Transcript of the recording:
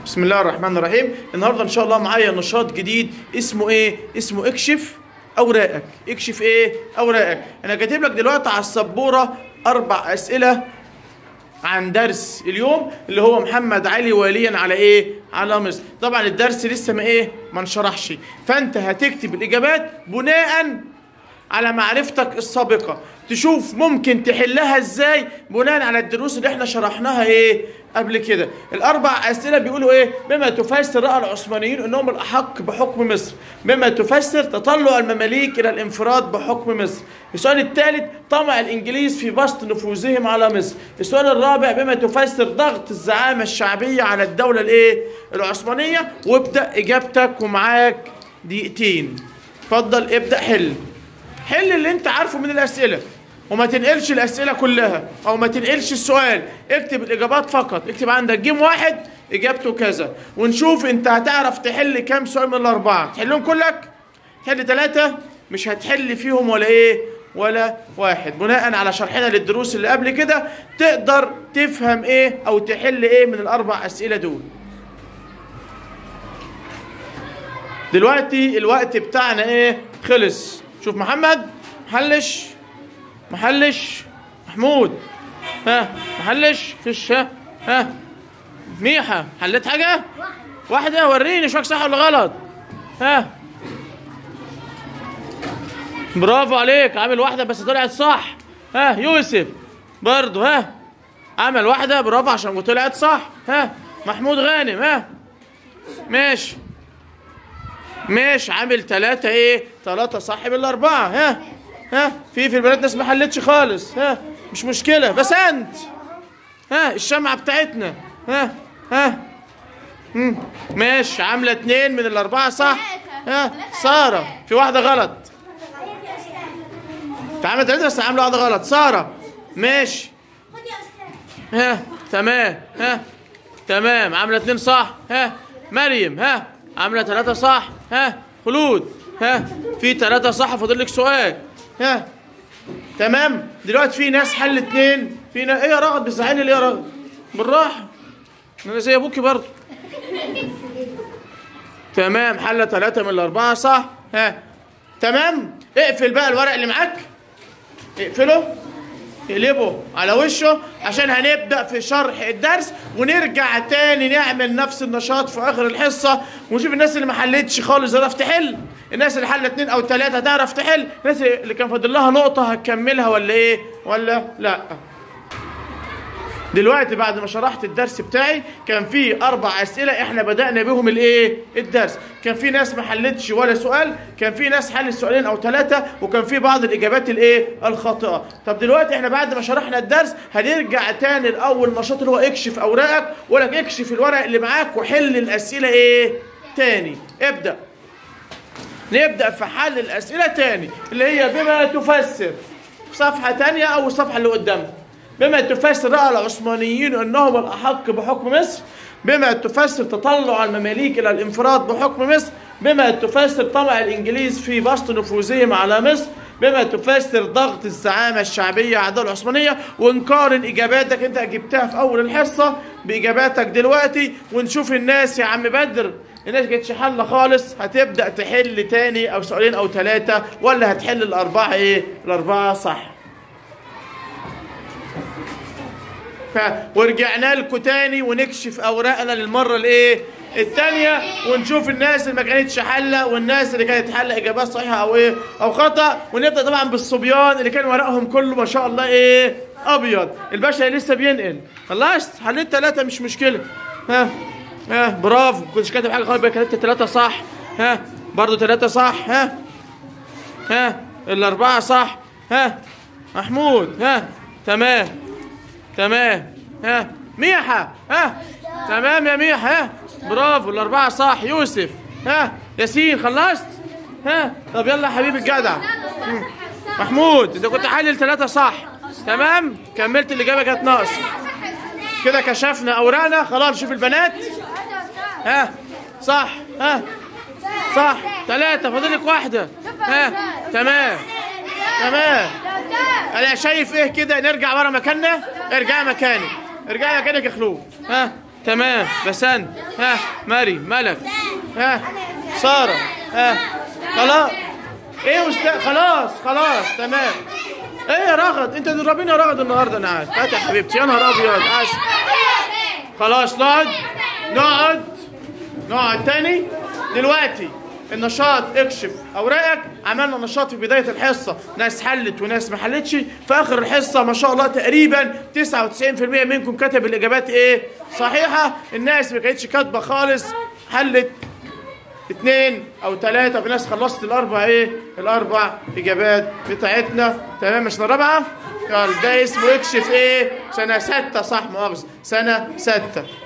بسم الله الرحمن الرحيم النهارده ان شاء الله معايا نشاط جديد اسمه ايه اسمه اكشف اوراقك اكشف ايه اوراقك انا كاتب لك دلوقتي على السبوره اربع اسئله عن درس اليوم اللي هو محمد علي واليا على ايه على مصر طبعا الدرس لسه ما ايه ما انشرحش فانت هتكتب الاجابات بناء على معرفتك السابقه تشوف ممكن تحلها ازاي بناء على الدروس اللي احنا شرحناها ايه قبل كده الاربع اسئله بيقولوا ايه بما تفسر راى العثمانيين انهم الاحق بحكم مصر بما تفسر تطلع المماليك الى الانفراد بحكم مصر السؤال الثالث طمع الانجليز في بسط نفوذهم على مصر السؤال الرابع بما تفسر ضغط الزعامه الشعبيه على الدوله الايه العثمانيه وابدا اجابتك ومعاك دقيقتين اتفضل ابدا حل حل اللي انت عارفه من الاسئله وما تنقلش الاسئله كلها او ما تنقلش السؤال اكتب الاجابات فقط اكتب عندك جيم واحد اجابته كذا ونشوف انت هتعرف تحل كام سؤال من الاربعه تحلهم كلك تحل ثلاثه مش هتحل فيهم ولا ايه ولا واحد بناء على شرحنا للدروس اللي قبل كده تقدر تفهم ايه او تحل ايه من الاربع اسئله دول دلوقتي الوقت بتاعنا ايه خلص شوف محمد محلش محلش محمود ها محلش فيش ها ها ميحة حليت حاجة واحدة وريني شوك صح ولا غلط ها برافو عليك عامل واحدة بس طلعت صح ها يوسف برضو ها عمل واحدة برافو عشان طلعت صح ها محمود غانم ها ماشي ماشي عامل ثلاثة ايه ثلاثة صح بالأربعة ها ها في في البنات ناس ما حلتش خالص ها مش مشكلة بس أنت ها الشمعة بتاعتنا ها ها مم. ماشي عاملة اتنين من الأربعة صح ها سارة في واحدة غلط انت عاملة تلاتة بس عاملة واحدة غلط سارة ماشي ها تمام ها تمام عاملة اتنين صح ها مريم ها عاملة ثلاثة صح ها خلود ها في ثلاثة صح فاضل لك سؤال ها تمام دلوقتي في ناس حل اتنين في ناس ايه يا رغد بتزعلني ليه يا رغد بالراحة انا زي ابوكي برضه تمام حل ثلاثة من الأربعة صح ها تمام اقفل بقى الورق اللي معاك اقفله اقلبه على وشه عشان هنبدا في شرح الدرس ونرجع تاني نعمل نفس النشاط في اخر الحصه ونشوف الناس اللي ما حلتش خالص تعرف تحل الناس اللي حلت اتنين او تلاته هتعرف تحل الناس اللي كان فاضل لها نقطه هتكملها ولا ايه ولا لا دلوقتي بعد ما شرحت الدرس بتاعي كان في اربع اسئله احنا بدانا بهم الايه الدرس كان في ناس ما حلتش ولا سؤال كان في ناس حلت سؤالين او ثلاثه وكان في بعض الاجابات الايه الخاطئه طب دلوقتي احنا بعد ما شرحنا الدرس هنرجع تاني لاول نشاط اللي هو اكشف اوراقك ولا اكشف الورق اللي معاك وحل الاسئله ايه تاني ابدا نبدا في حل الاسئله تاني اللي هي بما تفسر صفحه تانية او الصفحه اللي قدامك بما تفسر رأى العثمانيين أنهم الأحق بحكم مصر بما تفسر تطلع المماليك إلى الانفراد بحكم مصر بما تفسر طمع الإنجليز في بسط نفوذهم على مصر بما تفسر ضغط الزعامة الشعبية على الدولة العثمانية ونقارن إجاباتك أنت جبتها في أول الحصة بإجاباتك دلوقتي ونشوف الناس يا عم بدر الناس جتش حل خالص هتبدأ تحل تاني أو سؤالين أو ثلاثة ولا هتحل الأربعة إيه؟ الأربعة صح ف... ورجعنا لكم تاني ونكشف اوراقنا للمره الايه الثانيه ونشوف الناس اللي ما كانتش حله والناس اللي كانت حله اجابات صحيحه او ايه او خطا ونبدا طبعا بالصبيان اللي كان ورقهم كله ما شاء الله ايه ابيض الباشا لسه بينقل خلصت حليت ثلاثه مش مشكله ها ها برافو كنتش كاتب حاجه خالص كتبت ثلاثه صح ها برضه ثلاثه صح ها ها الاربعه صح ها محمود ها تمام تمام ها ميحة ها تمام يا ميحة ها برافو الأربعة صح يوسف ها ياسين خلصت ها طب يلا يا حبيبي الجدع محمود انت كنت حلل ثلاثة صح تمام كملت الإجابة كانت ناقص كده كشفنا أوراقنا خلاص شوف البنات ها صح ها صح ثلاثة فاضلك واحدة ها تمام تمام انا شايف ايه كده نرجع ورا مكاننا ارجع مكانك ارجع مكانك يا خلود ها تمام بسنت ها مريم ملك ها ساره ها خلاص ايه يا استاذ خلاص خلاص تمام ايه يا رغد انت تضربيني يا رغد النهارده انا عارف هات يا حبيبتي يا نهار ابيض اسف خلاص نقعد نقعد نقعد تاني دلوقتي النشاط اكشف اوراقك عملنا نشاط في بدايه الحصه ناس حلت وناس ما حلتش في اخر الحصه ما شاء الله تقريبا 99% منكم كتب الاجابات ايه صحيحه الناس ما كانتش كاتبه خالص حلت اثنين او ثلاثة في ناس خلصت الاربع ايه الاربع اجابات بتاعتنا تمام مش الرابعة يلا ده اسمه اكشف ايه سنة ستة صح مؤاخذة سنة ستة